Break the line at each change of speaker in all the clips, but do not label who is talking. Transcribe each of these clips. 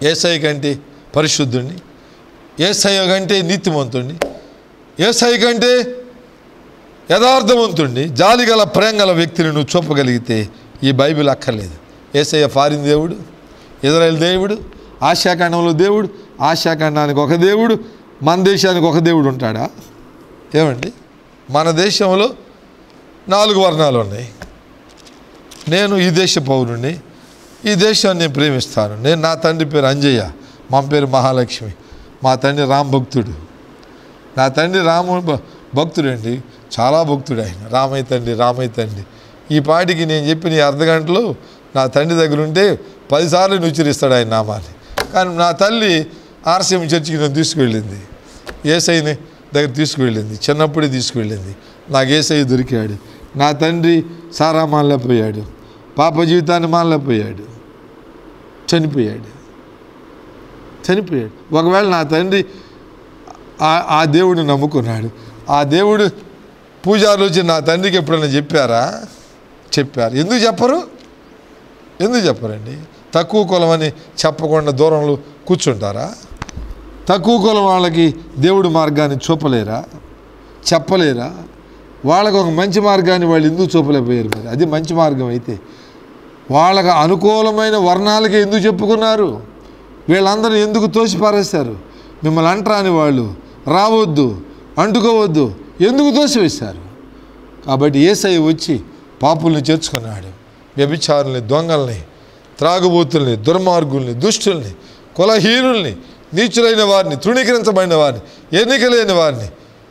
ఏసఐ కంటే పరిశుద్ధుణ్ణి ఏసఐ కంటే నీతిమంతుణ్ణి ఏసఐ కంటే యథార్థవంతుణ్ణి జాలిగల ప్రేమ గల వ్యక్తిని నువ్వు చూపగలిగితే ఈ బైబిల్ అక్కర్లేదు ఏసయ్య ఫారిన్ దేవుడు ఇజ్రాయెల్ దేవుడు ఆశాఖండంలో దేవుడు ఆశాఖండానికి ఒక దేవుడు మన దేశానికి ఒక దేవుడు ఉంటాడా ఏమండి మన దేశంలో నాలుగు వర్ణాలు ఉన్నాయి నేను ఈ దేశ పౌరుణ్ణి ఈ దేశాన్ని నేను ప్రేమిస్తాను నేను నా తండ్రి పేరు అంజయ్య మా పేరు మహాలక్ష్మి మా తండ్రి రామ్ భక్తుడు నా తండ్రి రాము భ- భక్తుడండి చాలా భక్తుడు ఆయన రామయ్య తండ్రి రామయ్య తండ్రి ఈ పాటికి నేను చెప్పిన ఈ అర్ధ గంటలో నా తండ్రి దగ్గర ఉంటే పదిసార్లు నుచ్చరిస్తాడు ఆయన నామాన్ని కానీ నా తల్లి ఆర్సీఎం చర్చికి నన్ను తీసుకువెళ్ళింది ఏసైని దగ్గర తీసుకువెళ్ళింది చిన్నప్పుడే తీసుకువెళ్ళింది నాకు ఏసై దొరికాడు నా తండ్రి సారా మానలేకపోయాడు పాప జీవితాన్ని మానలేకపోయాడు చనిపోయాడు చనిపోయాడు ఒకవేళ నా తండ్రి ఆ- ఆ దేవుడిని నమ్ముకున్నాడు ఆ దేవుడు పూజారులు వచ్చి నా తండ్రికి ఎప్పుడైనా చెప్పారా చెప్పారు ఎందుకు చెప్పరు ఎందుకు చెప్పరండి తక్కువ కులం అని చెప్పకుండా దూరంలో కూర్చుంటారా తక్కువ కులం వాళ్ళకి దేవుడి మార్గాన్ని చూపలేరా చెప్పలేరా వాళ్ళకు ఒక మంచి మార్గాన్ని వాళ్ళు ఎందుకు చూపలేకపోయారు మరి అది మంచి మార్గం అయితే వాళ్ళకు అనుకూలమైన వర్ణాలకి ఎందుకు చెప్పుకున్నారు వీళ్ళందరూ ఎందుకు తోసిపారేశారు మిమ్మల్ని అంటరాని వాళ్ళు రావద్దు అంటుకోవద్దు ఎందుకు తోసివేశారు కాబట్టి ఏసై వచ్చి పాపుల్ని చేర్చుకున్నాడు వ్యభిచారుల్ని దొంగల్ని త్రాగుబోతుల్ని దుర్మార్గుల్ని దుష్టుల్ని కులహీనుల్ని నీచులైన వారిని తృణీకరించబడిన వారిని ఎన్నిక లేని వారిని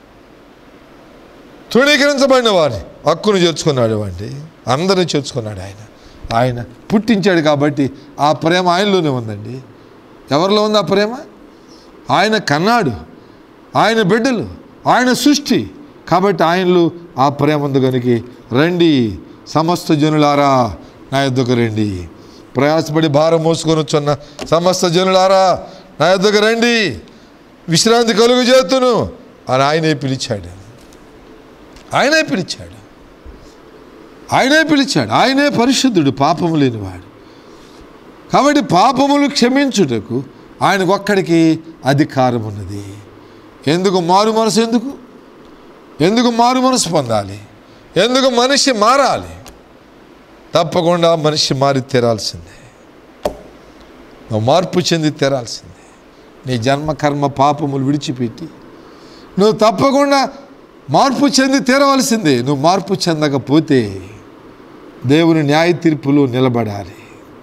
తృణీకరించబడిన వారిని హక్కును చేర్చుకున్నాడు అండి అందరిని చేర్చుకున్నాడు ఆయన ఆయన పుట్టించాడు కాబట్టి ఆ ప్రేమ ఆయనలోనే ఉందండి ఎవరిలో ఉంది ఆ ప్రేమ ఆయన కన్నాడు ఆయన బిడ్డలు ఆయన సృష్టి కాబట్టి ఆయనలో ఆ ప్రేమ ఉంది కనుక రండి సమస్త జనులారా నా యొద్దకు రండి ప్రయాసపడి భారం మోసుకొని వచ్చున్న సమస్త జనులారా నా యొద్దకు రండి విశ్రాంతి కలుగు చేతును అని ఆయనే పిలిచాడు ఆయనే పిలిచాడు ఆయనే పిలిచాడు ఆయనే పరిశుద్ధుడు పాపము లేనివాడు కాబట్టి పాపములు క్షమించుటకు ఆయనకు ఒక్కడికి అధికారం ఉన్నది ఎందుకు మారు మనసు ఎందుకు ఎందుకు మారు మనసు పొందాలి ఎందుకు మనిషి మారాలి తప్పకుండా మనిషి మారి తీరాల్సిందే నువ్వు మార్పు చెంది తీరాల్సిందే నీ జన్మ కర్మ పాపములు విడిచిపెట్టి నువ్వు తప్పకుండా మార్పు చెంది తీరవలసిందే నువ్వు మార్పు చెందకపోతే దేవుని న్యాయ తీర్పులో నిలబడాలి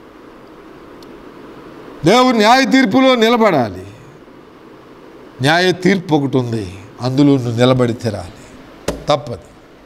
దేవుని న్యాయ తీర్పులో నిలబడాలి న్యాయ తీర్పు ఒకటి ఉంది అందులో నువ్వు నిలబడి తీరాలి తప్పదు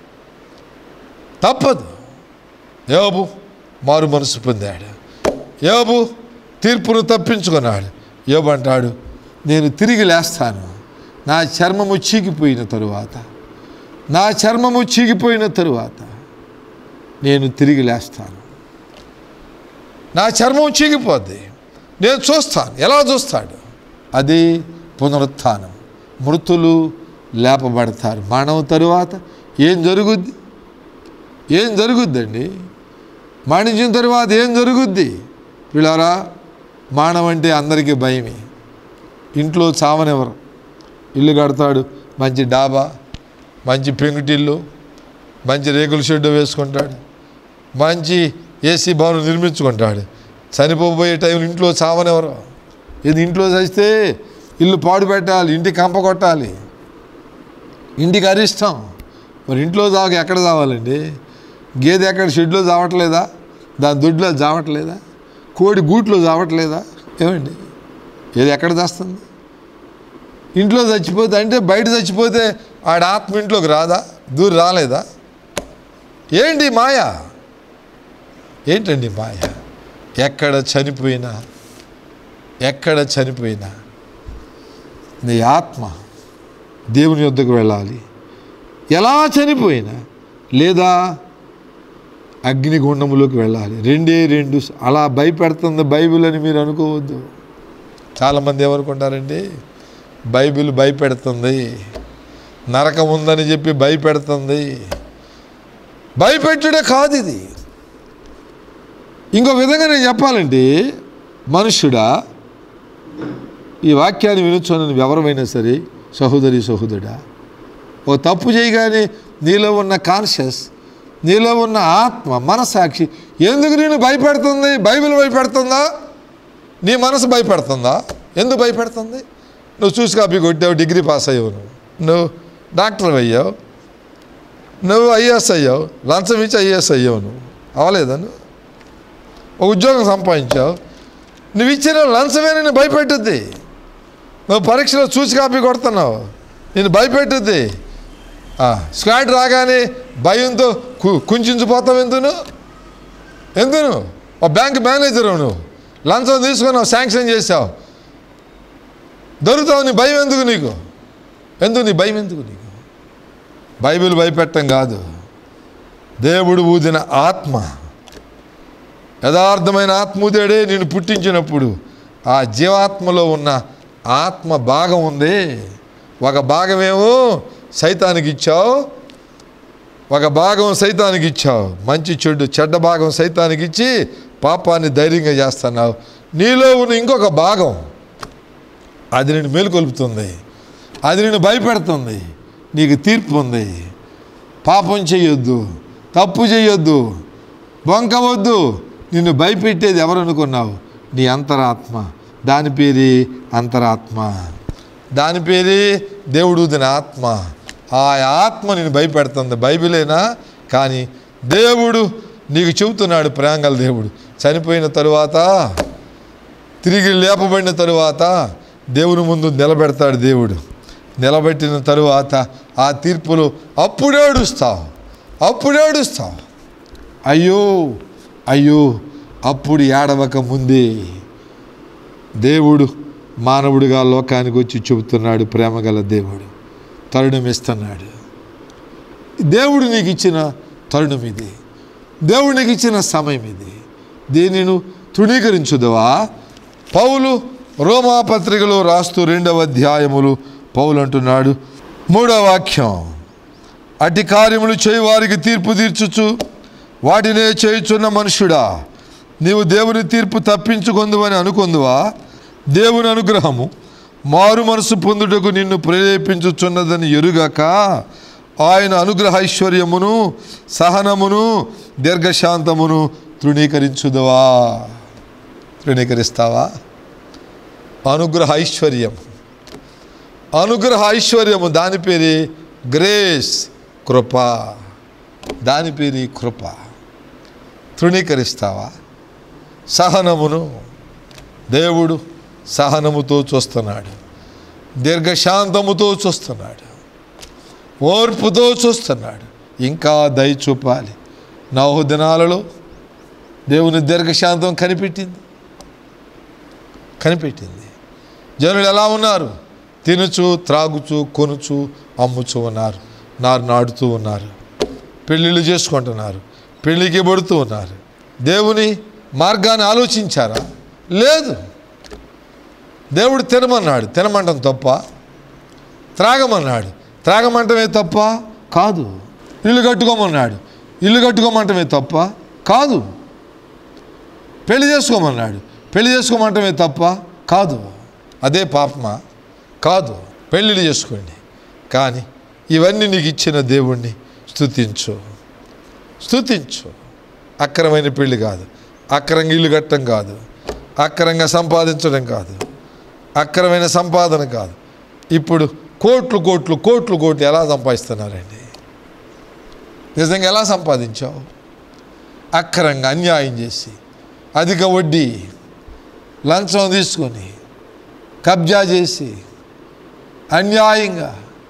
తప్పదు యోబు మారు మనసు పొందాడు యోబు తీర్పును తప్పించుకున్నాడు యోబు అంటాడు నేను తిరిగి లేస్తాను నా చర్మము చీకిపోయిన తరువాత నా చర్మము చీకిపోయిన తరువాత నేను తిరిగి లేస్తాను నా చర్మం చీకిపోద్ది నేను చూస్తాను ఎలా చూస్తాడు అది పునరుత్థానం మృతులు లేపబడతారు మరణం తరువాత ఏం జరుగుద్ది ఏం జరుగుద్దండి మరణించిన తర్వాత ఏం జరుగుద్ది వీళ్ళారా మానవం అంటే అందరికీ భయమే ఇంట్లో చావనెవరు ఇల్లు కడతాడు మంచి డాబా మంచి పెంకుటిల్లు మంచి రేకుల షెడ్ వేసుకుంటాడు మంచి ఏసీ భవనం నిర్మించుకుంటాడు చనిపోబోయే టైంలో ఇంట్లో చావనెవరు ఇది ఇంట్లో చస్తే ఇల్లు పాడు పెట్టాలి ఇంటికి కంప కొట్టాలి ఇంటికి అరిష్టం మరి ఇంట్లో చావక ఎక్కడ చావాలండి గేదె ఎక్కడ షెడ్లో చావట్లేదా దాని దొడ్లో చావట్లేదా కోడి గూట్లో చావట్లేదా ఏమండి ఏది ఎక్కడ చేస్తుంది ఇంట్లో చచ్చిపోతే అంటే బయట చచ్చిపోతే ఆడ ఆత్మ ఇంట్లోకి రాదా దూరి రాలేదా ఏంటి మాయ ఏంటండి మాయ ఎక్కడ చనిపోయినా ఎక్కడ చనిపోయినా నీ ఆత్మ దేవుని యొద్దకు వెళ్ళాలి ఎలా చనిపోయినా లేదా అగ్నిగుండములోకి వెళ్ళాలి రెండే రెండు అలా భయపెడుతుంది బైబిల్ అని మీరు అనుకోవద్దు చాలామంది ఏమనుకుంటారండి బైబిల్ భయపెడుతుంది నరకం ఉందని చెప్పి భయపెడుతుంది భయపెట్టుడే కాదు ఇది ఇంకో విధంగా నేను చెప్పాలంటే మనుష్యుడా ఈ వాక్యాన్ని వినుచున్న నువ్వు ఎవరమైనా సరే సహోదరి సహోదరుడా ఓ తప్పు చేయగానే నీలో ఉన్న కాన్షియస్ నీలో ఉన్న ఆత్మ మనసాక్షి ఎందుకు నేను భయపెడుతుంది బైబిల్ భయపెడుతుందా నీ మనసు భయపెడుతుందా ఎందుకు భయపెడుతుంది నువ్వు చూసి కాపీ కొట్టావు డిగ్రీ పాస్ అయ్యావు నువ్వు నువ్వు డాక్టర్ అయ్యావు నువ్వు ఐఏఎస్ అయ్యావు లంచం ఇచ్చి ఐఏఎస్ అయ్యావు నువ్వు అవలేదా నువ్వు ఒక ఉద్యోగం సంపాదించావు నువ్వు ఇచ్చిన లంచమే నేను భయపెట్టుద్ది నువ్వు పరీక్షలో చూసి కాపీ కొడుతున్నావు నేను భయపెట్టుద్ది ఆ, స్క్వాడ్ రాగానే భయంతో కు కుంచుకుపోతావు ఎందును ఎందును ఒక బ్యాంక్ మేనేజరు నువ్వు లంచం తీసుకున్నావు శాంక్షన్ చేసావు దొరుకుతావు నీ భయం ఎందుకు నీకు ఎందుకు నీ భయం ఎందుకు నీకు బైబిల్ భయపెట్టం కాదు దేవుడు ఊదిన ఆత్మ యథార్థమైన ఆత్మూదేడే నేను పుట్టించినప్పుడు ఆ జీవాత్మలో ఉన్న ఆత్మ భాగం ఉంది ఒక భాగమేమో సైతానికి ఇచ్చావు ఒక భాగం సైతానికి ఇచ్చావు మంచి చెడు చెడ్డ భాగం సైతానికి ఇచ్చి పాపాన్ని ధైర్యంగా చేస్తున్నావు నీలో ఉన్న ఇంకొక భాగం అది నేను మేలుకొల్పుతుంది అది నేను భయపెడుతుంది నీకు తీర్పు ఉంది పాపం చేయొద్దు తప్పు చేయొద్దు బొంకవద్దు నిన్ను భయపెట్టేది ఎవరు అనుకున్నావు నీ అంతరాత్మ దాని పేరే అంతరాత్మ దాని పేరే దేవుడు దిన ఆత్మ ఆ ఆత్మ నేను భయపెడుతుంది బైబిలేనా కానీ దేవుడు నీకు చెబుతున్నాడు ప్రేంగల దేవుడు చనిపోయిన తరువాత తిరిగి లేపబడిన తరువాత దేవుని ముందు నిలబెడతాడు దేవుడు నిలబెట్టిన తరువాత ఆ తీర్పులు అప్పుడు ఏడుస్తావు అప్పుడు ఏడుస్తావు అయ్యో అయ్యో అప్పుడు ఏడవక ముందే దేవుడు మానవుడిగా లోకానికి వచ్చి చెబుతున్నాడు ప్రేమగల దేవుడు తరుణం ఇస్తున్నాడు దేవుడు నీకు ఇచ్చిన తరుణం ఇది దేవుడు నీకు ఇచ్చిన సమయం ఇది దీనిని తృణీకరించుదవా పౌలు రోమా పత్రికలో రాస్తూ రెండవ అధ్యాయములు పౌలు అంటున్నాడు మూడవ వాక్యం అట్టి కార్యములు చేయువారికి తీర్పు తీర్చుచు వాటినే చేయుచున్న మనుషుడా నీవు దేవుని తీర్పు తప్పించుకొందువని అనుకుందువా దేవుని అనుగ్రహము మారు మనసు పొందుటకు నిన్ను ప్రేరేపించుచున్నదని ఎరుగక ఆయన అనుగ్రహ ఐశ్వర్యమును సహనమును దీర్ఘశాంతమును తృణీకరించుదవా తృణీకరిస్తావా అనుగ్రహ ఐశ్వర్యం అనుగ్రహ ఐశ్వర్యము దాని పేరే గ్రేస్ కృప దాని పేరు కృప తృణీకరిస్తావా సహనమును దేవుడు సహనముతో చూస్తున్నాడు దీర్ఘశాంతముతో చూస్తున్నాడు ఓర్పుతో చూస్తున్నాడు ఇంకా దయ చూపాలి నవహు దినాలలో దేవుని దీర్ఘశాంతం కనిపెట్టింది కనిపెట్టింది జనులు ఎలా ఉన్నారు తినుచు త్రాగుచు కొనుచు అమ్ముచు ఉన్నారు నారు నాడుతూ ఉన్నారు పెళ్ళిళ్ళు చేసుకుంటున్నారు పెళ్ళికి పడుతూ ఉన్నారు దేవుని మార్గాన్ని ఆలోచించారా లేదు దేవుడు తినమన్నాడు తినమంటం తప్ప త్రాగమన్నాడు త్రాగమంటమే తప్ప కాదు ఇల్లు కట్టుకోమన్నాడు ఇల్లు కట్టుకోమంటమే తప్ప కాదు పెళ్లి చేసుకోమన్నాడు పెళ్లి చేసుకోమంటమే తప్ప కాదు అదే పాపమా కాదు పెళ్ళిళ్ళు చేసుకోండి కానీ ఇవన్నీ నీకు ఇచ్చిన దేవుణ్ణి స్తుతించు స్తుతించు అక్రమైన పెళ్లి కాదు అక్రంగా ఇల్లు కట్టడం కాదు అక్రంగా సంపాదించడం కాదు అక్రమైన సంపాదన కాదు ఇప్పుడు కోట్లు కోట్లు కోట్లు కోట్లు ఎలా సంపాదిస్తున్నారండి నిజంగా ఎలా సంపాదించావు అక్రంగా అన్యాయం చేసి అధిక వడ్డీ లంచం తీసుకొని కబ్జా చేసి అన్యాయంగా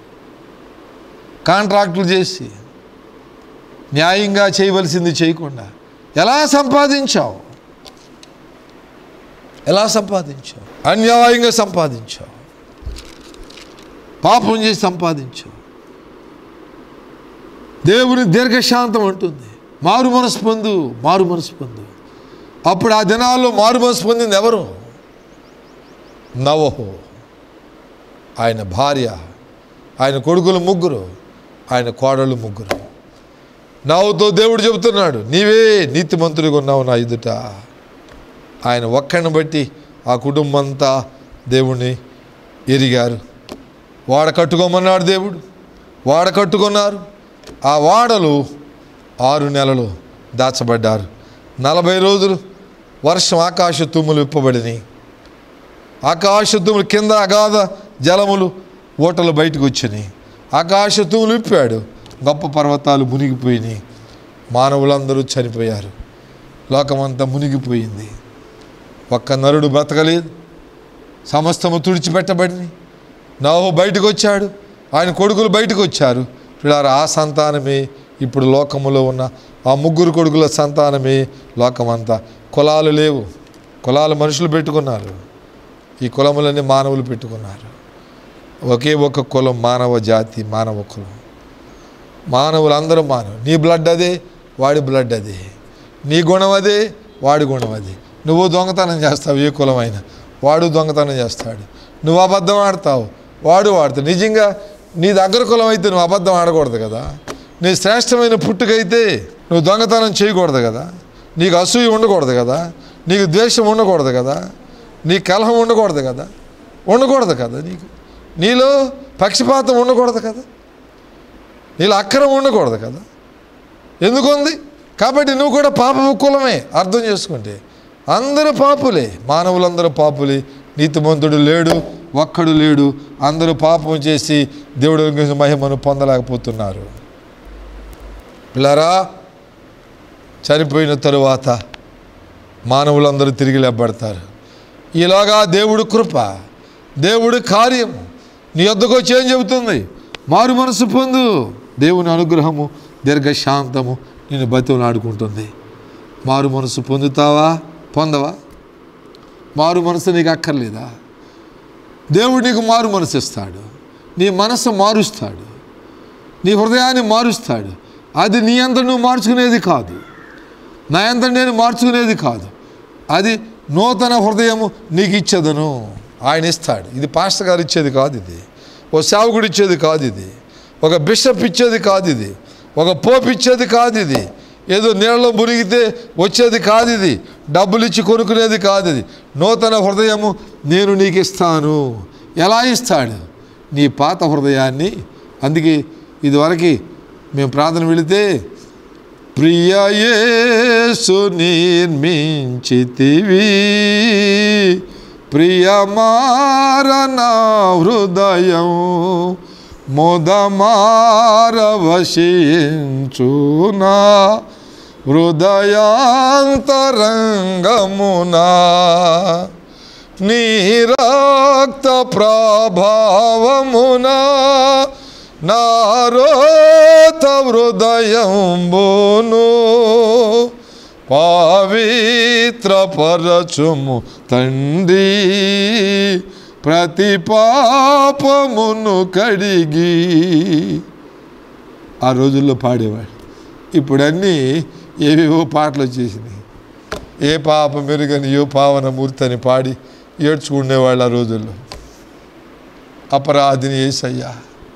కాంట్రాక్టులు చేసి న్యాయంగా చేయవలసింది చేయకుండా ఎలా సంపాదించావు ఎలా సంపాదించావు అన్యాయంగా సంపాదించావు పాపం చేసి సంపాదించావు దేవుని దీర్ఘశాంతం అంటుంది మారు మనసు పొందు మారు మనసు పొందు అప్పుడు ఆ దినాల్లో మారు మనసు పొందింది ఎవరు నవహో ఆయన భార్య ఆయన కొడుకులు ముగ్గురు ఆయన కోడళ్ళు ముగ్గురు నవ్వుతో దేవుడు చెబుతున్నాడు నీవే నీతిమంతుడిగా ఉన్నావు నా ఎదుట ఆయన ఒక్కడిని బట్టి ఆ కుటుంబం అంతా దేవుణ్ణి ఎరిగారు వాడ కట్టుకోమన్నాడు దేవుడు వాడ కట్టుకున్నారు ఆ వాడలు ఆరు నెలలు దాచబడ్డారు నలభై రోజులు వర్షం ఆకాశ తుమ్ములు విప్పబడినాయి ఆకాశ తుమ్ములు కింద అగాధ జలములు ఓటలు బయటకు వచ్చినాయి ఆకాశ తుమ్ములు విప్పాడు గొప్ప పర్వతాలు మునిగిపోయినాయి మానవులందరూ చనిపోయారు లోకమంతా మునిగిపోయింది ఒక్క నరుడు బ్రతకలేదు సమస్తము తుడిచిపెట్టబడింది నాహు బయటకు వచ్చాడు ఆయన కొడుకులు బయటకు వచ్చారు పిల్లారు ఆ సంతానమే ఇప్పుడు లోకములో ఉన్న ఆ ముగ్గురు కొడుకుల సంతానమే లోకమంతా కులాలు లేవు కులాలు మనుషులు పెట్టుకున్నారు ఈ కులములన్నీ మానవులు పెట్టుకున్నారు ఒకే ఒక కులం మానవ జాతి మానవ కులం మానవులందరూ మానవు నీ బ్లడ్ అదే వాడి బ్లడ్ అదే నీ గుణం అదే వాడి గుణం అదే నువ్వు దొంగతనం చేస్తావు ఏ కులమైనా వాడు దొంగతనం చేస్తాడు నువ్వు అబద్ధం ఆడతావు వాడు వాడతాడు నిజంగా నీ దగ్గర కులం అయితే నువ్వు అబద్ధం ఆడకూడదు కదా నీ శ్రేష్టమైన పుట్టుకైతే నువ్వు దొంగతనం చేయకూడదు కదా నీకు అసూయ ఉండకూడదు కదా నీకు ద్వేషం ఉండకూడదు కదా నీ కలహం ఉండకూడదు కదా ఉండకూడదు కదా నీకు నీలో పక్షపాతం ఉండకూడదు కదా నీలో అక్రమం ఉండకూడదు కదా ఎందుకు ఉంది కాబట్టి నువ్వు కూడా పాప కులమే అర్థం చేసుకుంటే అందరూ పాపులే మానవులందరూ పాపులే నీతిమంతుడు లేడు ఒక్కడు లేడు అందరూ పాపం చేసి దేవుడు గురించి మహిమను పొందలేకపోతున్నారు పిల్లరా చనిపోయిన తరువాత మానవులందరూ తిరిగి లేపబడతారు ఈలోగా దేవుడు కృప దేవుడి కార్యం నీ వద్దకు వచ్చి ఏం చెబుతుంది మారు మనసు పొందు దేవుని అనుగ్రహము దీర్ఘశాంతము నేను బతిమలాడుకుంటుంది మారు మనసు పొందుతావా పొందవా మారు మనసు నీకు అక్కర్లేదా దేవుడు నీకు మారు మనసు ఇస్తాడు నీ మనసు మారుస్తాడు నీ హృదయాన్ని మారుస్తాడు అది నీ అంత నువ్వు మార్చుకునేది కాదు నా అంత నేను మార్చుకునేది కాదు అది నూతన హృదయము నీకు ఇచ్చేదను ఆయన ఇస్తాడు ఇది పాస్టర్ గారు ఇచ్చేది కాదు ఇది ఓ సేవకుడు ఇచ్చేది కాదు ఇది ఒక బిషప్ ఇచ్చేది కాదు ఇది ఒక పోపు ఇచ్చేది కాదు ఇది ఏదో నీళ్ళలో మునిగితే వచ్చేది కాదు ఇది డబ్బులు ఇచ్చి కొనుక్కునేది కాదు ఇది నూతన హృదయము నేను నీకు ఇస్తాను ఎలా ఇస్తాడు నీ పాత హృదయాన్ని అందుకే ఇదివరకు మేము ప్రార్థన వెళితే ప్రియయేసు నిర్మించితివి ప్రియమారణ హృదయం ముదమారవశించునా హృదయాంతరంగమునా నీ రక్త ప్రభావమునా నారోత హృదయంబును పవిత్రపరచుము తండ్రి ప్రతి పాపమును కడిగి ఆ రోజుల్లో పాడేవాడు ఇప్పుడన్నీ ఏవేవో పాటలు వచ్చేసినాయి ఏ పాప మెరుగని యో పావన మూర్తి అని పాడి ఏడ్చుకునేవాళ్ళు ఆ రోజుల్లో అపరాధిని ఏసయ్యా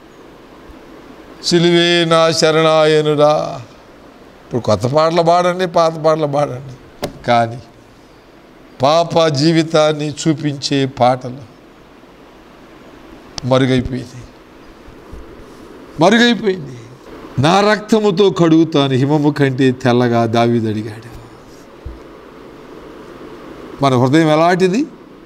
సిలువే నా శరణాయనుడా ఇప్పుడు కొత్త పాటలు పాడండి పాత పాటలు పాడండి కానీ పాప జీవితాన్ని చూపించే పాటలు మరుగైపోయింది మరుగైపోయింది నా రక్తముతో కడుగుతాను హిమము కంటే తెల్లగా దావీదు అడిగాడు మన హృదయం ఎలాంటిది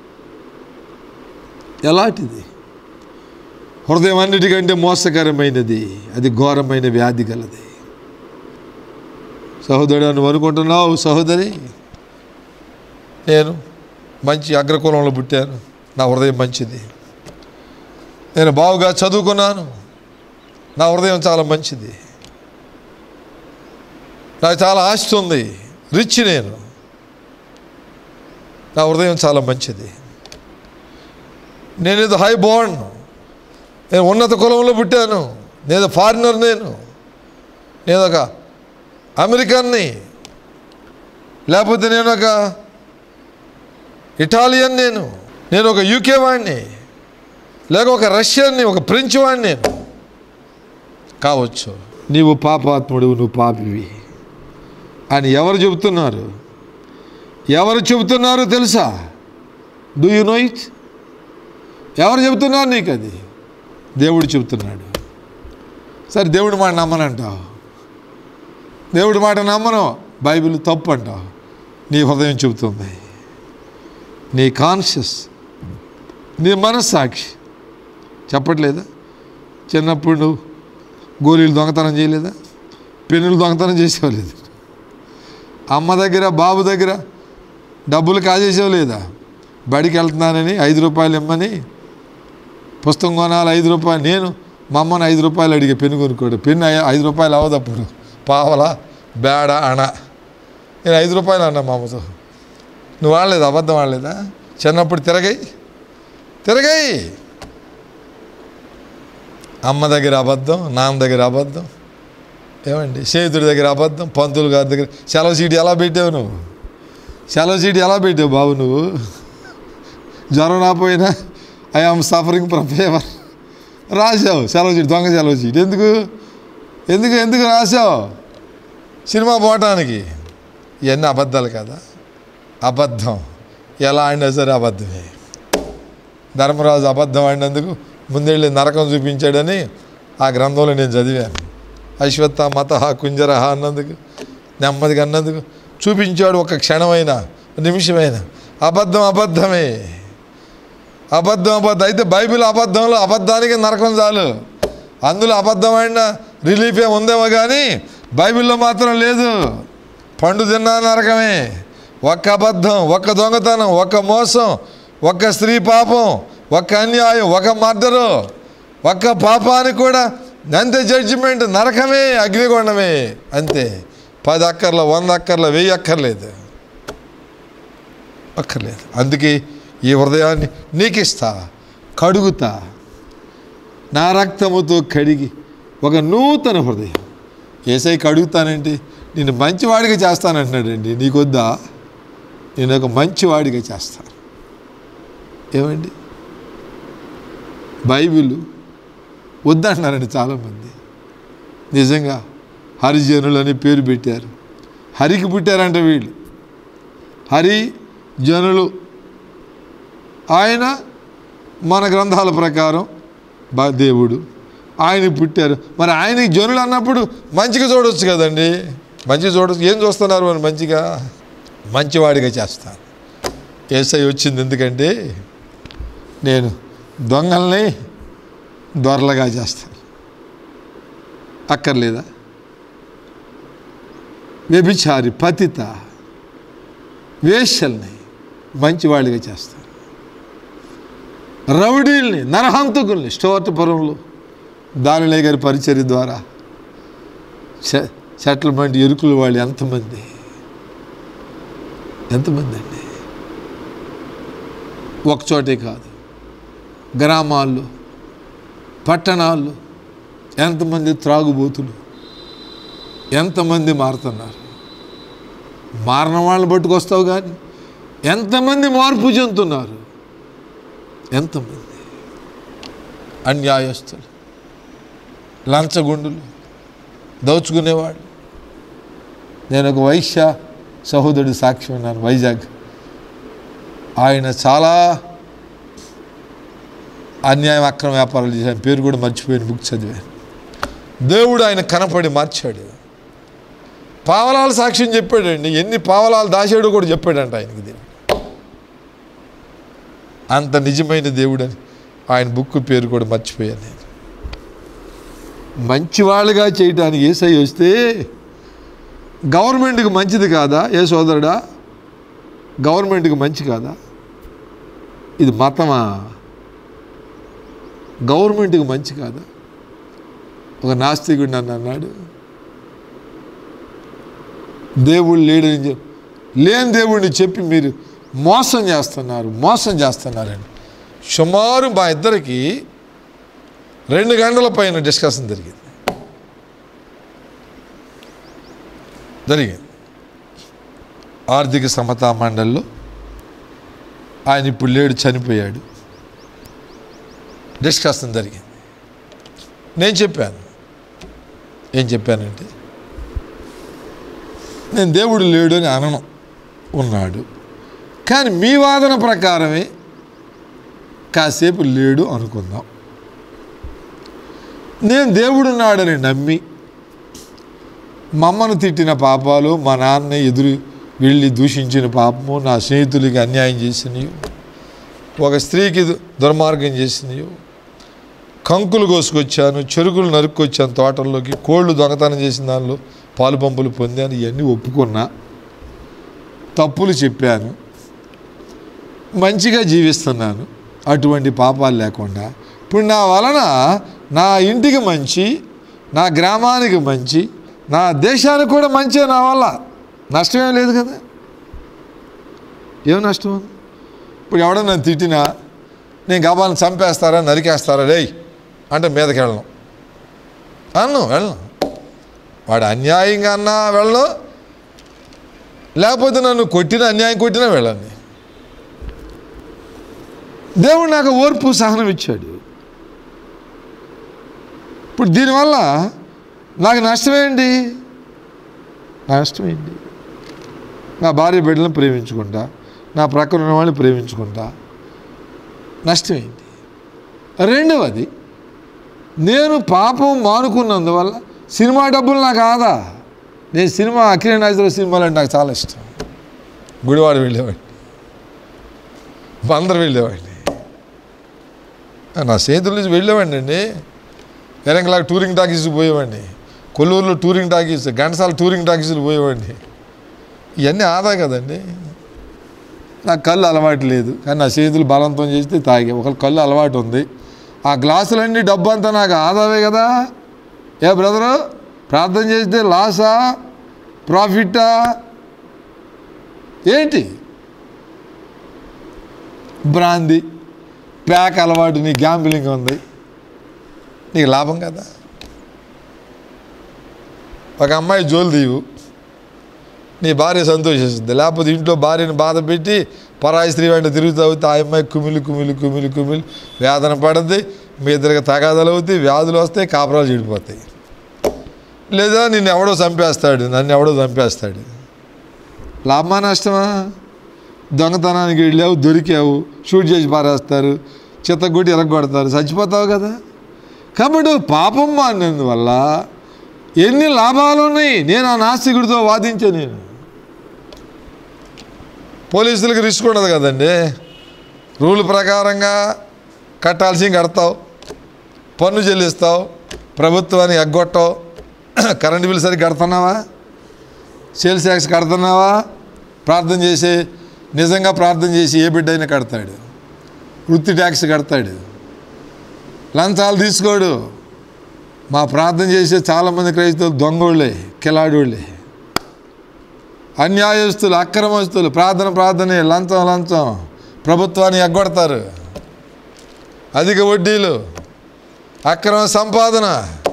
ఎలాంటిది హృదయం అన్నిటికంటే మోసకరమైనది అది ఘోరమైన వ్యాధి గలది సహోదరుడు నువ్వు అనుకుంటున్నావు సహోదరి నేను మంచి అగ్రకులంలో పుట్టాను నా హృదయం మంచిది నేను బాగుగా చదువుకున్నాను నా హృదయం చాలా మంచిది నాకు చాలా ఆస్తి ఉంది రిచ్ నేను నా హృదయం చాలా మంచిది నేను ఇది హై బోర్న్ నేను ఉన్నత కులంలో పుట్టాను నేను ఫారినర్ నేను నేను ఒక అమెరికన్ని లేకపోతే నేను ఒక ఇటాలియన్ నేను నేను ఒక యూకే వాడిని లేక ఒక రష్యన్ని ఒక ఫ్రెంచ్ వాడిని నేను కావచ్చు నీవు పాపాత్ముడు నువ్వు పాపివి అని ఎవరు చెబుతున్నారు ఎవరు చెబుతున్నారో తెలుసా డూ యు నో ఇట్ ఎవరు చెబుతున్నారు నీకు అది దేవుడు చెబుతున్నాడు సరే దేవుడి మాట నమ్మనంటావు దేవుడి మాట నమ్మను బైబిల్ తప్పు అంటావు నీ హృదయం చెబుతుంది నీ కాన్షియస్ నీ మనస్సాక్షి చెప్పట్లేదా చిన్నప్పుడు నువ్వు గోళీలు దొంగతనం చేయలేదా పెన్నులు దొంగతనం చేసేవాలేదు అమ్మ దగ్గర బాబు దగ్గర డబ్బులు కాజేసేవు లేదా బడికి వెళ్తున్నానని ఐదు రూపాయలు ఇమ్మని పుస్తకం కొనాలి ఐదు రూపాయలు నేను మా అమ్మని ఐదు రూపాయలు అడిగే పెన్ను కొనుక్కోడు పెన్ను ఐ- ఐదు రూపాయలు అవ్వదు అప్పుడు పావల బేడ అణ నేను ఐదు రూపాయలు అన్నా మా అమ్మతో నువ్వు వాడలేదు అబద్ధం వాడలేదా చిన్నప్పుడు తిరగాయి తిరగాయి అమ్మ దగ్గర అబద్ధం నాన్న దగ్గర అబద్ధం ఏమండి స్నేహితుడి దగ్గర అబద్ధం పంతులు గారి దగ్గర సెలవు సీటు ఎలా పెట్టావు నువ్వు సెలవు సీటు ఎలా పెట్టావు బాబు నువ్వు జ్వరం రాపోయినా I am suffering from fever రాసావు సెలవు సీటు దొంగ సెలవు సీటు ఎందుకు ఎందుకు ఎందుకు రాసావు సినిమా పోవటానికి ఇవన్నీ అబద్ధాలు కదా అబద్ధం ఎలా ఆడినా సరే అబద్ధమే ధర్మరాజు అబద్ధం ఆడినందుకు ముందెళ్ళి నరకం చూపించాడని ఆ గ్రంథంలో నేను చదివాను అశ్వత్థ మత కుంజరహ అన్నందుకు నెమ్మదిగా అన్నందుకు చూపించాడు ఒక క్షణమైన నిమిషమైన అబద్ధం అబద్ధమే అబద్ధం అబద్ధం అయితే బైబిల్ అబద్ధంలో అబద్ధానికి నరకం చాలు అందులో అబద్ధమైన రిలీఫ్ ఏమి ఉందేమో కానీ బైబిల్లో మాత్రం లేదు పండు తిన్నా నరకమే ఒక్క అబద్ధం ఒక్క దొంగతనం ఒక్క మోసం ఒక్క స్త్రీ పాపం ఒక్క అన్యాయం ఒక మర్డరు ఒక్క పాపానికి కూడా అంతే జడ్జిమెంట్ నరకమే అగ్నిగొండమే అంతే పది అక్కర్ల వంద అక్కర్ల వెయ్యి అక్కర్లేదు అక్కర్లేదు అందుకే ఈ హృదయాన్ని నీకు ఇస్తా కడుగుతా నా రక్తముతో కడిగి ఒక నూతన హృదయం ఏసై కడుగుతానంటే నేను మంచివాడిగా చేస్తానంటున్నాడండి నీకొద్దా నేను ఒక మంచివాడిగా చేస్తాను ఏమండి బైబిల్ వద్దంటున్నారండి చాలామంది నిజంగా హరిజనులు అని పేరు పెట్టారు హరికి పుట్టారంట వీళ్ళు హరి జనులు ఆయన మన గ్రంథాల ప్రకారం బా దేవుడు ఆయన పుట్టారు మరి ఆయనకి జనులు అన్నప్పుడు మంచిగా చూడవచ్చు కదండి మంచిగా చూడవచ్చు ఏం చూస్తున్నారు మరి మంచిగా మంచివాడిగా చేస్తాను ఏసై వచ్చింది ఎందుకంటే నేను దొంగల్ని దొరలుగా చేస్తాను అక్కర్లేదా వ్యభిచారి పతిత వేశ్యల్ని మంచివాడిగా చేస్తాను రౌడీల్ని నరహంతకుల్ని స్టోర్టపురంలో దానిలే గారి పరిచర్య ద్వారా సె- సెటిల్మెంట్ ఎరుకుల వాళ్ళు ఎంతమంది ఎంతమంది అండి ఒకచోటే కాదు గ్రామాల్లో పట్టణాల్లో ఎంతమంది త్రాగుబోతులు ఎంతమంది మారుతున్నారు మారిన వాళ్ళని పట్టుకొస్తావు కానీ ఎంతమంది మార్పు చెందుతున్నారు ఎంతమంది అన్యాయస్తులు లంచగుండులు దోచుకునేవాడు నేను ఒక వైశ్య సహోదరుడు సాక్షి ఉన్నాను వైజాగ్ ఆయన చాలా అన్యాయం అక్రమ వ్యాపారాలు చేశాను పేరు కూడా మర్చిపోయిన బుక్ చదివాను దేవుడు ఆయన కనపడి మార్చాడు పావలాలు సాక్ష్యం చెప్పాడండి ఎన్ని పావలాలు దాచాడో కూడా చెప్పాడంట ఆయనకి దేవుడు అంత నిజమైన దేవుడని ఆయన బుక్ పేరు కూడా మర్చిపోయాను నేను మంచివాళ్ళుగా చేయటానికి ఏసై వస్తే గవర్నమెంట్కి మంచిది కాదా ఏ సోదరుడా గవర్నమెంట్కి మంచి కాదా ఇది మతమా గవర్నమెంట్కి మంచి కాదా ఒక నాస్తికుడు నన్ను అన్నాడు దేవుడు లేడని చెప్ లేని దేవుడిని చెప్పి మీరు మోసం చేస్తున్నారు మోసం చేస్తున్నారండి సుమారు మా ఇద్దరికి రెండు గంటల పైన డిస్కషన్ జరిగింది జరిగింది ఆర్థిక సమతా మండలిలో ఆయన ఇప్పుడు లేడు చనిపోయాడు డిస్కషన్ జరిగింది నేను చెప్పాను ఏం చెప్పానంటే నేను దేవుడు లేడు అని అనను ఉన్నాడు కానీ మీ వాదన ప్రకారమే కాసేపు లేడు అనుకుందాం నేను దేవుడున్నాడని నమ్మి మా అమ్మను తిట్టిన పాపాలు మా నాన్న ఎదురు వెళ్ళి దూషించిన పాపము నా స్నేహితులకి అన్యాయం చేసినవి ఒక స్త్రీకి దు- దుర్మార్గం చేసినవి కంకులు కోసుకొచ్చాను చెరుకులు నరుక్కొచ్చాను తోటల్లోకి కోళ్ళు దొంగతనం చేసిన దానిలో పాలు పంపులు పొందాను ఇవన్నీ ఒప్పుకున్నా తప్పులు చెప్పాను మంచిగా జీవిస్తున్నాను అటువంటి పాపాలు లేకుండా ఇప్పుడు నా వలన నా ఇంటికి మంచి నా గ్రామానికి మంచి నా దేశానికి కూడా మంచి నా వల్ల నష్టమేం లేదు కదా ఏం నష్టం ఉంది ఇప్పుడు ఎవడో నన్ను తిట్టినా నేను గబాలను చంపేస్తారా నరికేస్తారా రేయ్ అంటే మీదకి వెళ్ళను అన్ను వెళ్ళను వాడు అన్యాయంగా అన్నా వెళ్ళను లేకపోతే నన్ను కొట్టిన అన్యాయం కొట్టినా వెళ్ళండి దేవుడు నాకు ఓర్పు సహనం ఇచ్చాడు ఇప్పుడు దీనివల్ల నాకు నష్టమేంటి నా నష్టమేంటి నా భార్య బిడ్డలను ప్రేమించుకుంటా నా ప్రక్కన ఉన్న వాళ్ళని ప్రేమించుకుంటా నష్టమేంటి రెండవది నేను పాపం మానుకున్నందువల్ల సినిమా డబ్బులు నాకు ఆదా నేను సినిమా అఖిల నాజర్ సినిమాలు అంటే నాకు చాలా ఇష్టం గుడివాడ వెళ్ళేవాడిని అందరు వెళ్ళేవాడిని నా స్నేహితుల నుంచి వెళ్ళేవాడిని అండి ఎరంగలాగా టూరింగ్ టాకీస్ పోయేవాడిని కొల్లూరులో టూరింగ్ టాకీస్ ఘంటసాల టూరింగ్ టాకీసులు పోయేవాడిని ఇవన్నీ ఆదా కదండి నాకు కళ్ళు అలవాటు లేదు కానీ నా చేతులు బలంతం చేస్తే తాగే ఒకళ్ళ కళ్ళు అలవాటు ఉంది ఆ గ్లాసులన్నీ డబ్బు అంతా నాకు ఆదావే కదా ఏ బ్రదరు ప్రార్థన చేస్తే లాసా ప్రాఫిట్టా ఏంటి బ్రాంది ప్యాక్ అలవాటు నీ గ్యాంబ్లింగ్ ఉంది నీకు లాభం కదా ఒక అమ్మాయి జోలు తీవు నీ భార్య సంతోషిస్తుంది లేకపోతే ఇంట్లో భార్యని బాధ పెట్టి పరాయి స్త్రీ వెంట తిరుగుతావు ఆ అమ్మాయి కుమిలి కుమిలి కుమిలి కుమిలి వేదన పడుద్ది మీ ఇద్దరికి తగాదాలు అవుతాయి వ్యాధులు వస్తాయి కాపురాలు చెడిపోతాయి లేదా నిన్ను ఎవడో చంపేస్తాడు నన్ను ఎవడో చంపేస్తాడు లాభమా నష్టమా దొంగతనానికి వెళ్ళావు దొరికావు షూట్ చేసి పారేస్తారు చిత్తగొట్టి ఎరగొడతారు చచ్చిపోతావు కదా కాబట్టి పాపం మాన్నందువల్ల ఎన్ని లాభాలు ఉన్నాయి నేను ఆ నాస్తికుడితో వాదించా నేను పోలీసులకు రిస్క్ ఉండదు కదండి రూల్ ప్రకారంగా కట్టాల్సింది కడతావు పన్ను చెల్లిస్తావు ప్రభుత్వాన్ని ఎగ్గొట్టవు కరెంటు బిల్ సరిగ్గా కడుతున్నావా సేల్స్ ట్యాక్స్ కడుతున్నావా ప్రార్థన చేసి నిజంగా ప్రార్థన చేసి ఏ బిడ్డ అయినా కడతాడు వృత్తి ట్యాక్స్ కడతాడు లంచాలు తీసుకోడు మా ప్రార్థన చేసే చాలామంది క్రైస్తవులు దొంగోళ్ళే కిలాడోళ్ళే అన్యాయస్తులు అక్రమస్తులు ప్రార్థన ప్రార్థనే లంచం లంచం ప్రభుత్వాన్ని ఎగ్గొడతారు అధిక వడ్డీలు అక్రమ సంపాదన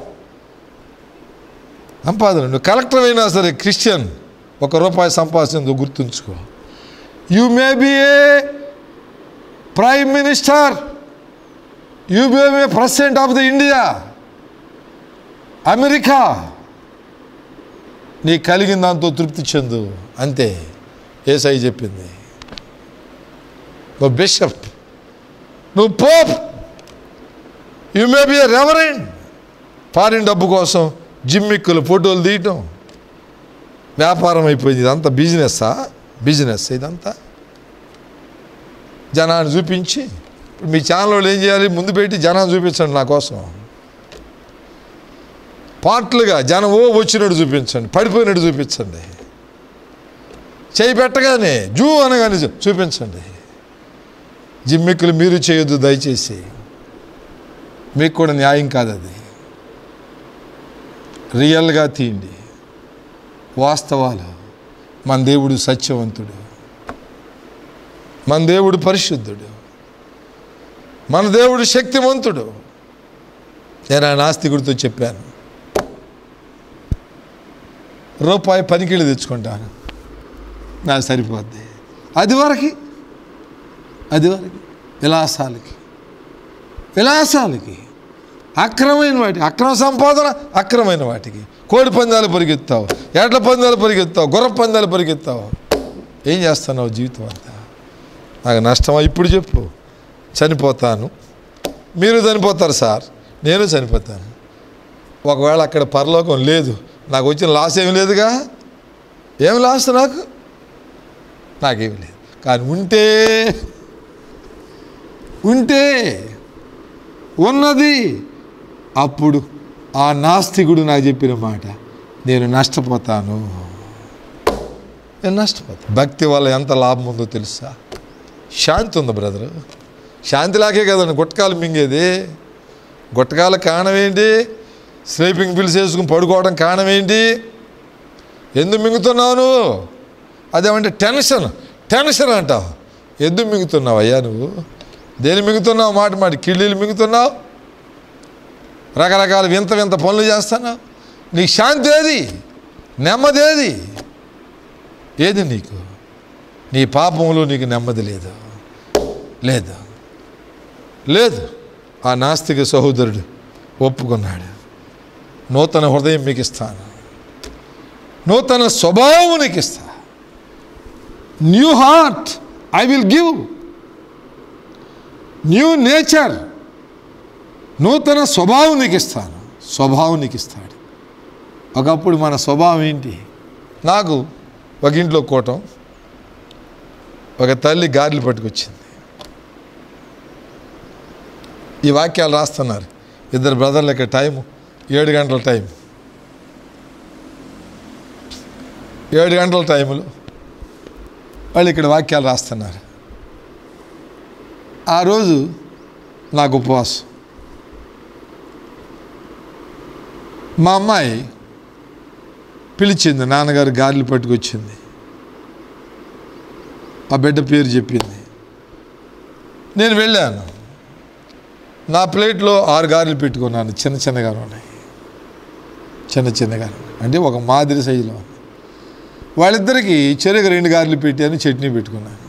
సంపాదన నువ్వు కలెక్టర్ అయినా సరే క్రిస్టియన్ ఒక రూపాయి సంపాదించిందో గుర్తుంచుకో you may be a prime minister you may be president of the India America నీ కలిగిన దాంతో తృప్తి చెందు అంతే ఏసై చెప్పింది నువ్వు బిషప్ నువ్వు pope you may be reverend foreign డబ్బు కోసం జిమ్మిక్కులు ఫోటోలు తీయటం వ్యాపారం అయిపోయింది ఇదంతా బిజినెస్సా బిజినెస్ ఇదంతా జనాన్ని చూపించి ఇప్పుడు మీ ఛానల్ వాళ్ళు ఏం చేయాలి ముందు పెట్టి జనాన్ని చూపించండి నా కోసం పార్ట్లుగా జనం ఓ వచ్చినట్టు చూపించండి పడిపోయినట్టు చూపించండి చేయి పెట్టగానే జూ అనగానే చూ- చూపించండి జిమ్మిక్కులు మీరు చేయొద్దు దయచేసి మీకు కూడా న్యాయం కాదు అది రియల్గా తీయండి వాస్తవాలు మన దేవుడు సత్యవంతుడు మన దేవుడు పరిశుద్ధుడు మన దేవుడు శక్తివంతుడు నేను ఆ నాస్తికుడితో చెప్పాను రూపాయి పనికిళ్ళు తెచ్చుకుంటాను నాకు సరిపోద్ది అది వరకు అది వరకు విలాసాలకి విలాసాలకి అక్రమైన వాటి అక్రమ సంపాదన అక్రమైన వాటికి కోడి పందాలు పరిగెత్తావు ఎడ్ల పందాలు పరిగెత్తావు గుర్ర పందాలు పరిగెత్తావు ఏం చేస్తున్నావు జీవితం అంతా నాకు నష్టమా ఇప్పుడు చెప్పు చనిపోతాను మీరు చనిపోతారు సార్ నేను చనిపోతాను ఒకవేళ అక్కడ పరలోకం లేదు నాకు వచ్చిన లాస్ ఏమి లేదుగా ఏం లాస్ నాకు నాకేమి లేదు కానీ ఉంటే ఉంటే ఉన్నది అప్పుడు ఆ నాస్తికుడు నాకు చెప్పిన మాట నేను నష్టపోతాను నేను నష్టపోతాను భక్తి వల్ల ఎంత లాభం ఉందో తెలుసా శాంతి ఉంది బ్రదరు శాంతి లాగే కదండి గుట్టకాలు మింగేది గుట్టకాల కారణం ఏంటి స్లీపింగ్ పిల్స్ వేసుకుని పడుకోవడం కారణం ఏంటి ఎందుకు మింగుతున్నావు నువ్వు అదేమంటే టెన్షన్ టెన్షన్ అంటావు ఎందుకు మింగుతున్నావు అయ్యా నువ్వు దేని మింగుతున్నావు మాట మాట కిళ్ళీలు మింగుతున్నావు రకరకాల వింత వింత పనులు చేస్తున్నావు నీకు శాంతి ఏది నెమ్మది ఏది ఏది నీకు నీ పాపంలో నీకు నెమ్మది లేదు లేదు లేదు ఆ నాస్తిక సహోదరుడు ఒప్పుకున్నాడు నూతన హృదయం మీకు ఇస్తాను నూతన స్వభావం నీకు ఇస్తా new heart I will give new nature నూతన స్వభావం నీకు ఇస్తాను స్వభావం నీకు ఇస్తాడు ఒకప్పుడు మన స్వభావం ఏంటి నాకు ఒక ఇంట్లో కూటం ఒక తల్లి గారెలు పట్టుకొచ్చింది ఈ వాక్యాలు రాస్తున్నారు ఇద్దరు బ్రదర్ల యొక్క టైము ఏడు గంటల టైం ఏడు గంటల టైములో వాళ్ళు ఇక్కడ వాక్యాలు రాస్తున్నారు ఆ రోజు నాకు ఉపవాసం మా అమ్మాయి పిలిచింది నాన్నగారు గారెలు పట్టుకొచ్చింది ఆ బిడ్డ పేరు చెప్పింది నేను వెళ్ళాను నా ప్లేట్లో ఆరు గారెలు పెట్టుకున్నాను చిన్న చిన్నగా ఉన్నాయి చిన్న చిన్నగా అంటే ఒక మాదిరి సైజులో ఉంది. వాళ్ళిద్దరికి చెరుకు రెండు గారెలు పెట్టాను చట్నీ పెట్టుకున్నాను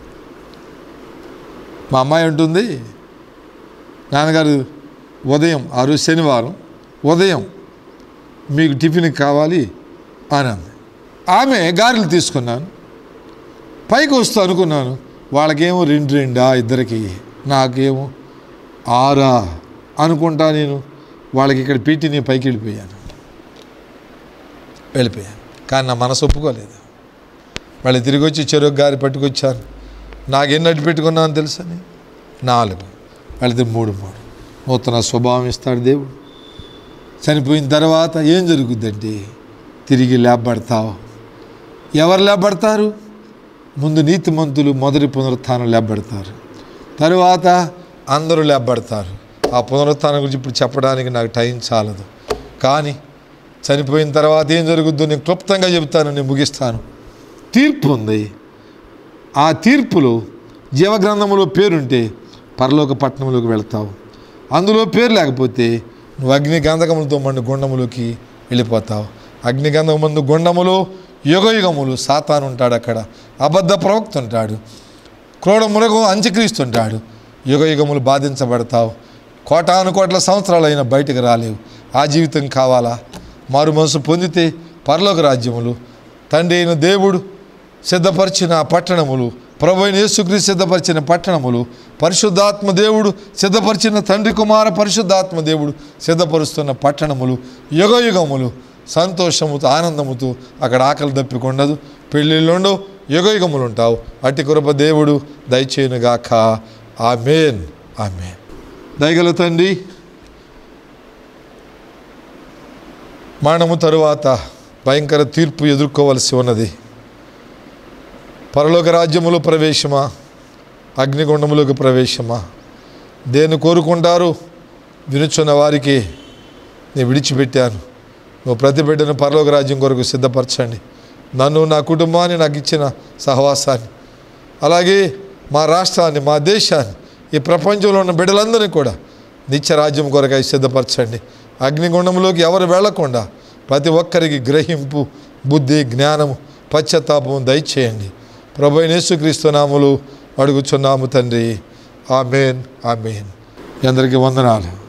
మా అమ్మాయి ఉంటుంది నాన్నగారు ఉదయం ఆ రోజు శనివారం ఉదయం మీకు టిఫిన్ కావాలి అని అంది ఆమె గారెలు తీసుకున్నాను పైకి వస్తూ అనుకున్నాను వాళ్ళకేమో రెండు రెండా ఇద్దరికి నాకేమో ఆరా అనుకుంటా నేను వాళ్ళకి ఇక్కడ పెట్టి నేను పైకి వెళ్ళిపోయాను వెళ్ళిపోయాను కానీ నా మనసు ఒప్పుకోలేదు మళ్ళీ తిరిగి వచ్చి చెరుకు గారి పట్టుకొచ్చాను నాకు ఎన్ని అడ్డు పెట్టుకున్నాను తెలుసని నాలుగు వాళ్ళది మూడు మూడు నూతన స్వభావం ఇస్తాడు దేవుడు చనిపోయిన తర్వాత ఏం జరుగుద్దంటే తిరిగి లేపబడతావు ఎవరు లేపబడతారు ముందు నీతిమంతులు మొదటి పునరుత్థానం లేపబడతారు తరువాత అందరూ లేపబడతారు ఆ పునరుత్థానం గురించి ఇప్పుడు చెప్పడానికి నాకు టైం చాలదు కానీ చనిపోయిన తర్వాత ఏం జరుగుద్దో నేను క్లుప్తంగా చెబుతాను నేను ముగిస్తాను తీర్పు ఉంది ఆ తీర్పులో జీవగ్రంథంలో పేరుంటే పరలోక పట్టణంలోకి వెళ్తావు అందులో పేరు లేకపోతే నువ్వు అగ్ని గంధకములతో మండు గుండములోకి వెళ్ళిపోతావు అగ్ని గంధకం మందు గుండములో యుగ యుగములు సాతాను ఉంటాడు అక్కడ అబద్ధ ప్రవక్త ఉంటాడు క్రోడ మురగం అంత్యక్రీస్తుంటాడు యుగ యుగములు బాధించబడతావు కోటాను కోట్ల సంవత్సరాలైనా బయటకు రాలేవు ఆ జీవితం కావాలా మారు మనసు పొందితే పరలోక రాజ్యములు తండ్రి అయిన దేవుడు సిద్ధపరిచిన ఆ పట్టణములు ప్రభు అయిన యేసుక్రీస్తు సిద్ధపరిచిన పట్టణములు పరిశుద్ధాత్మ దేవుడు సిద్ధపరిచిన తండ్రి కుమార పరిశుద్ధాత్మ దేవుడు సిద్ధపరుస్తున్న పట్టణములు యుగ యుగములు సంతోషముతో ఆనందముతో అక్కడ ఆకలి దప్పికొండదు పెళ్ళిళ్ళుండవు యుగ యుగములు ఉంటావు అట్టి కృప దేవుడు దయచేయునుగాక ఆమెన్ ఆమెన్ దయగల తండ్రి మరణము తరువాత భయంకర తీర్పు ఎదుర్కోవలసి ఉన్నది పరలోక రాజ్యములో ప్రవేశమా అగ్నిగుండములోకి ప్రవేశమా దేన్ని కోరుకుంటారు వినుచున్న వారికి నేను విడిచిపెట్టాను నువ్వు ప్రతి బిడ్డను పరలోక రాజ్యం కొరకు సిద్ధపరచండి నన్ను నా కుటుంబాన్ని నాకు ఇచ్చిన సహవాసాన్ని అలాగే మా రాష్ట్రాన్ని మా దేశాన్ని ఈ ప్రపంచంలో ఉన్న బిడ్డలందరినీ కూడా నిత్య రాజ్యం కొరకై సిద్ధపరచండి అగ్నిగుండంలోకి ఎవరు వెళ్లకుండా ప్రతి ఒక్కరికి గ్రహింపు బుద్ధి జ్ఞానము పశ్చాత్తాపము దయచేయండి ప్రభు యేసుక్రీస్తు నాములు అడుగుచున్నాము తండ్రి ఆమెన్ ఆమెన్ అందరికీ వందనాలు